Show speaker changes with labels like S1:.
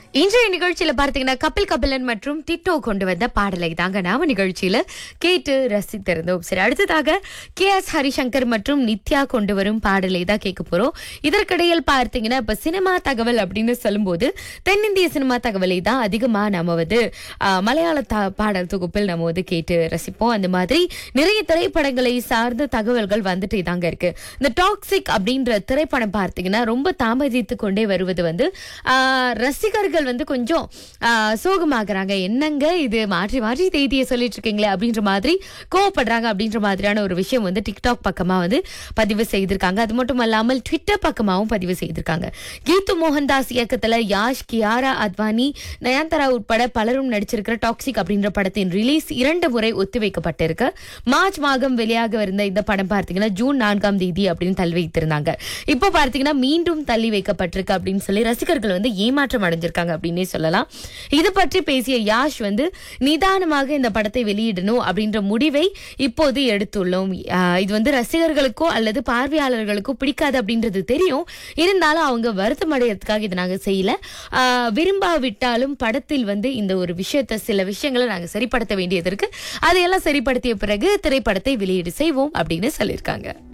S1: இன்றைய நிகழ்ச்சியில பார்த்தீங்கன்னா கபில் கபிலன் மற்றும் டிட்டோ கொண்டு வந்த பாடலை தாங்க நாம நிகழ்ச்சியில கேட்டு ரசித்திருந்தோம் சரி அடுத்ததாக கே எஸ் ஹரிசங்கர் மற்றும் நித்யா கொண்டு வரும் பாடலை தான் கேட்க போறோம் இதற்கிடையில் பார்த்தீங்கன்னா இப்ப சினிமா தகவல் அப்படின்னு சொல்லும்போது தென்னிந்திய சினிமா தகவலை தான் அதிகமா நம்ம வந்து ஆஹ், மலையாள த- பாடல் தொகுப்பில் நம்ம வந்து கேட்டு ரசிப்போம் அந்த மாதிரி நிறைய திரைப்படங்களை சார்ந்த தகவல்கள் வந்துட்டே தாங்க இருக்கு இந்த டாக்ஸிக் அப்படின்ற திரைப்படம் பார்த்தீங்கன்னா ரொம்ப தாமதித்து கொண்டே வருவது வந்து ஆஹ், ரசிகர்கள் வந்து கொஞ்சம் ஆஹ், சோகமாகறாங்க என்னங்க இது மாற்றி மாற்றி தேதியை சொல்லிட்டு இருக்கீங்களே அப்படின்ற மாதிரி கோவப்படுறாங்க அப்படின்ற மாதிரியான ஒரு விஷயம் வந்து டிக்டாக் பக்கமா வந்து பதிவு செய்திருக்காங்க அது மட்டும் அல்லாமல் ட்விட்டர் பக்கமாவும் பதிவு செய்திருக்காங்க கீது மோகன்தாஸ் இயக்கத்துல யாஷ் கியாரா அத்வானி நயன்தாரா உட்பட பலரும் நடிச்சிருக்கிற டாக்ஸிக் அப்படின்ற படத்தின் ரிலீஸ் இரண்டு முறை ஒத்திவைக்கப்பட்டிருக்கு மார்ச் மாதம் வெளியாக இருந்த இந்த படம் பார்த்தீங்கன்னா ஜூன் நான்காம் தேதி அப்படின்னு தள்ளி வைத்திருந்தாங்க இப்போ பார்த்தீங்கன்னா மீண்டும் தள்ளி வைக்கப்பட்டிருக்கு அப்படின்னு சொல்லி ரசிகர்கள் வந்து ஏமாற்றம் அடைஞ்சிருக்காங்க அப்படின்னே சொல்லலாம் இது பற்றி பேசிய யாஷ் வந்து நிதானமாக இந்த படத்தை வெளியிடணும் அப்படின்ற முடிவை இப்போது எடுத்துள்ளோம் ஆஹ் இது வந்து ரசிகர்களுக்கோ அல்லது பார்வையாளர்களுக்கோ பிடிக்காது அப்படின்றது தெரியும் இருந்தாலும் அவங்க வருத்தம் அடையறதுக்காக இதை நாங்க செய்யல ஆஹ் விரும்பாவிட்டாலும் படத்தில் வந்து இந்த ஒரு விஷயத்தை சில விஷயங்களை நாங்க சரிப்படுத்த வேண்டியது இருக்கு அதையெல்லாம் சரிப்படுத்திய பிறகு திரைப்படத்தை வெளியீடு செய்வோம் அப்படின்னு சொல்லியிருக்காங்க